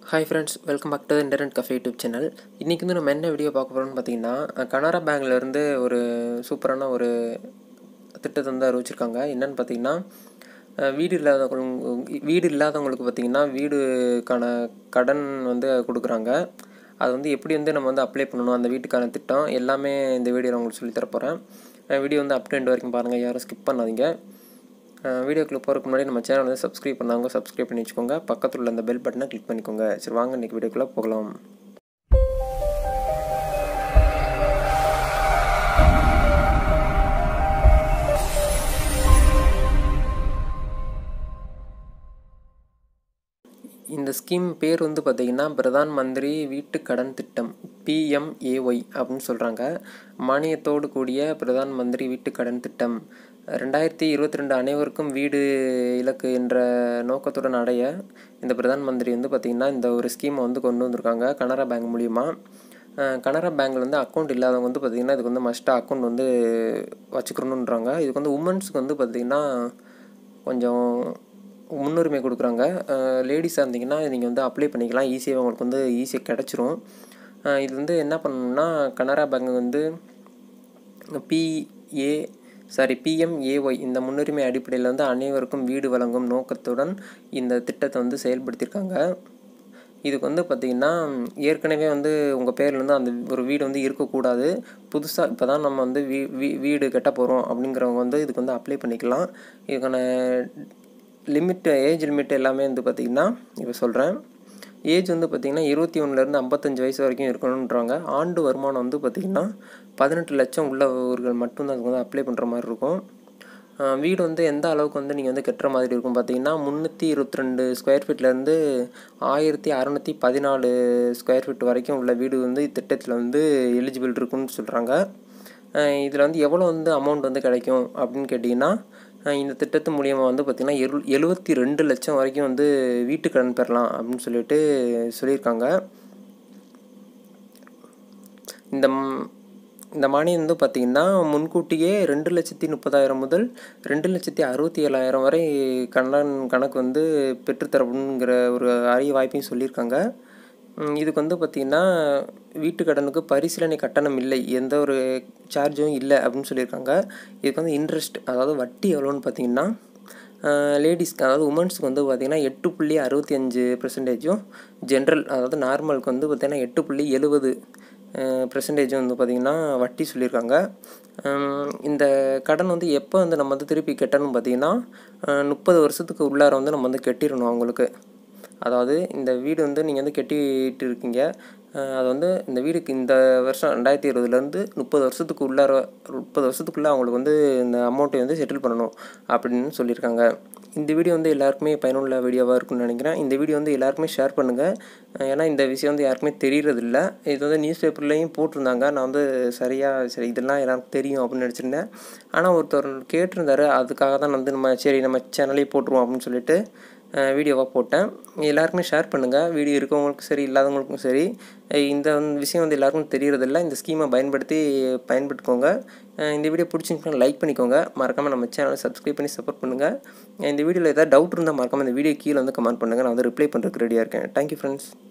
hi friends welcome back to internet cafe YouTube channel இன்றைக்கி வந்து நம்ம என்ன வீடியோ பார்க்க போகிறோம்னு பார்த்தீங்கன்னா கனரா பேங்க்லேருந்து ஒரு சூப்பரான ஒரு திட்டத்தை வந்து அறிவிச்சிருக்காங்க என்னென்னு பார்த்தீங்கன்னா அஹ், வீடு இல்லாதவங்க வீடு இல்லாதவங்களுக்கு பார்த்தீங்கன்னா வீடுக்கான கடன் வந்து கொடுக்குறாங்க அது வந்து எப்படி வந்து நம்ம வந்து அப்ளை பண்ணணும் அந்த வீட்டுக்கான திட்டம் எல்லாமே இந்த வீடியோவில் உங்களுக்கு சொல்லித் தரப் போகிறேன் வீடியோ வந்து அப் டு end வரைக்கும் பாருங்கள் யாரும் ஸ்கிப் பண்ணாதீங்க வீடியோக்குள்ளே போகிறதுக்கு முன்னாடி நம்ம சேனல் வந்து சப்ஸ்கிரைப் பண்ணாங்க சப்ஸ்கிரைப் பண்ணி வச்சுக்கோங்க பக்கத்தில் உள்ள அந்த பெல் பட்டனை கிளிக் பண்ணிக்கோங்க சரி வாங்க இன்றைக்கி வீடியோக்குள்ளே போகலாம் இந்த ஸ்கீம் பேர் வந்து பார்த்திங்கன்னா பிரதான் மந்திரி வீட்டு கடன் திட்டம் பிஎம்ஏஒய் அப்படின்னு சொல்கிறாங்க மானியத்தோடு கூடிய பிரதான் மந்திரி வீட்டு கடன் திட்டம் ரெண்டாயிரத்தி இருபத்தி ரெண்டு அனைவருக்கும் வீடு இலக்கு என்ற நோக்கத்துடன் அடைய இந்த பிரதான் மந்திரி வந்து பார்த்திங்கன்னா இந்த ஒரு ஸ்கீமை வந்து கொண்டு வந்திருக்காங்க கனரா பேங்க் மூலிமா அஹ் கனரா பேங்க்கில் வந்து அக்கௌண்ட் இல்லாதவங்க வந்து பார்த்திங்கன்னா இதுக்கு வந்து மஸ்ட்டாக அக்கௌண்ட் வந்து வச்சுக்கணுன்றாங்க இதுக்கு வந்து உமன்ஸுக்கு வந்து பார்த்திங்கன்னா கொஞ்சம் முன்னுரிமை கொடுக்குறாங்க லேடிஸாக இருந்தீங்கன்னா நீங்கள் வந்து அப்ளை பண்ணிக்கலாம் ஈஸியாக உங்களுக்கு வந்து ஈஸியாக கிடச்சிரும் அஹ் இது வந்து என்ன பண்ணணும்னா கனரா பேங்க் வந்து பிஏ சாரி பிஎம்ஏஒய் இந்த முன்னுரிமை அடிப்படையில் வந்து அனைவருக்கும் வீடு வழங்கும் நோக்கத்துடன் இந்த திட்டத்தை வந்து செயல்படுத்தியிருக்காங்க இதுக்கு வந்து பார்த்திங்கன்னா ஏற்கனவே வந்து உங்கள் பேர்லேருந்து அந்த ஒரு வீடு வந்து இருக்கக்கூடாது புதுசாக இப்போ தான் நம்ம வந்து வீ வீ வீடு கட்ட போகிறோம் அப்படிங்கிறவங்க வந்து இதுக்கு வந்து அப்ளை பண்ணிக்கலாம் இதுக்கான லிமிட் ஏஜ் லிமிட் எல்லாமே வந்து பார்த்திங்கன்னா இப்போ சொல்கிறேன் ஏஜ் வந்து பார்த்திங்கன்னா இருபத்தி ஒன்றுலேருந்து ஐம்பத்தஞ்சு வயசு வரைக்கும் இருக்கணுன்றாங்க ஆண்டு வருமானம் வந்து பார்த்திங்கன்னா பதினெட்டு லட்சம் உள்ளவர்கள் மட்டும்தான் அதுக்கு வந்து அப்ளை பண்ணுற மாதிரி இருக்கும் ஆஹ் வீடு வந்து எந்த அளவுக்கு வந்து நீங்கள் வந்து கட்டுற மாதிரி இருக்கும் பார்த்தீங்கன்னா முந்நூற்றி இருபத்தி ரெண்டு ஸ்கொயர் ஃபீட்லேருந்து ஆயிரத்தி அறநூற்றி பதினாலு ஸ்கொயர் ஃபீட் வரைக்கும் உள்ள வீடு வந்து திட்டத்தில் வந்து எலிஜிபிள் இருக்குன்னு சொல்கிறாங்க இதில் வந்து எவ்வளோ வந்து அமௌண்ட் வந்து கிடைக்கும் அப்படின்னு கேட்டிங்கன்னா ஆஹ் இந்த திட்டத்து மூலியமாக வந்து பார்த்திங்கன்னா எழு எழுபத்தி ரெண்டு லட்சம் வரைக்கும் வந்து வீட்டு கடன் பெறலாம் அப்படின்னு சொல்லிட்டு சொல்லியிருக்காங்க இந்த ம்- இந்த மானியம் வந்து பார்த்திங்கன்னா முன்கூட்டியே ரெண்டு லட்சத்தி முப்பதாயிரம் முதல் ரெண்டு லட்சத்தி அறுபத்தி ஏழாயிரம் வரை கடன் கணக்கு வந்து பெற்றுத்தரப்படுங்கிற ஒரு அரிய வாய்ப்பையும் சொல்லியிருக்காங்க ம், இதுக்கு வந்து பார்த்திங்கன்னா வீட்டு கடனுக்கு பரிசீலனை கட்டணம் இல்லை எந்த ஒரு சார்ஜும் இல்லை அப்படின்னு சொல்லியிருக்காங்க இதுக்கு வந்து இன்ட்ரெஸ்ட் அதாவது வட்டி எவ்வளோன்னு பார்த்தீங்கன்னா லேடிஸ்க்கு அதாவது உமன்ஸுக்கு வந்து பார்த்திங்கன்னா எட்டு புள்ளி அறுபத்தி அஞ்சு பெர்சன்டேஜும் ஜென்ரல் அதாவது நார்மலுக்கு வந்து பார்த்திங்கன்னா எட்டு புள்ளி எழுபது பெர்சன்டேஜ் வந்து பார்த்திங்கன்னா வட்டி சொல்லியிருக்காங்க ஹம், இந்த கடன் வந்து எப்போ வந்து நம்ம வந்து திருப்பி கட்டணும் பார்த்திங்கன்னா முப்பது வருஷத்துக்கு உள்ளார வந்து நம்ம வந்து கட்டிடணும் அவங்களுக்கு அதாவது இந்த வீடு வந்து நீங்கள் வந்து கட்டிட்டு இருக்கீங்க அஹ் அது வந்து இந்த வீடுக்கு இந்த வருஷம் ரெண்டாயிரத்தி இருபதுலேருந்து முப்பது வருஷத்துக்கு உள்ளார முப்பது வருஷத்துக்குள்ளே அவங்களுக்கு வந்து இந்த அமௌண்ட்டை வந்து செட்டில் பண்ணணும் அப்படின்னு சொல்லியிருக்காங்க இந்த வீடியோ வந்து எல்லாருக்குமே பயனுள்ள வீடியோவாக இருக்கும்னு நினைக்கிறேன் இந்த வீடியோ வந்து எல்லாருக்குமே ஷேர் பண்ணுங்கள் ஏன்னா இந்த விஷயம் வந்து யாருக்குமே தெரியறதில்ல இது வந்து நியூஸ் பேப்பர்லேயும் போட்டிருந்தாங்க நான் வந்து சரியாக சரி இதெல்லாம் எல்லாருக்கும் தெரியும் அப்படின்னு நினச்சிருந்தேன் ஆனால் ஒருத்தர் கேட்டிருந்தாரு அதுக்காக தான் வந்து நம்ம சரி நம்ம சேனலே போட்டுருவோம் அப்படின்னு சொல்லிட்டு வீடியோவாக போட்டேன் எல்லாருக்குமே ஷேர் பண்ணுங்கள் வீடியோ இருக்கவங்களுக்கும் சரி இல்லாதவங்களுக்கும் சரி அஹ் இந்த வந்து விஷயம் வந்து எல்லாருக்கும் தெரியறதில்ல இந்த ஸ்கீமை பயன்படுத்தி பயன்படுத்திக்கோங்க அஹ் இந்த வீடியோ பிடிச்சிருந்துச்சுன்னா லைக் பண்ணிக்கோங்க மறக்காமல் நம்ம சேனலை சப்ஸ்கிரைப் பண்ணி சப்போர்ட் பண்ணுங்கள் இந்த வீடியோவில் ஏதாவது டவுட் இருந்தால் மறக்காமல் இந்த வீடியோ கீழே வந்து கமெண்ட் பண்ணுங்கள் நான் வந்து ரிப்ளை பண்ணுறதுக்கு ரெடியாக இருக்கேன் தேங்க்யூ ஃப்ரெண்ட்ஸ்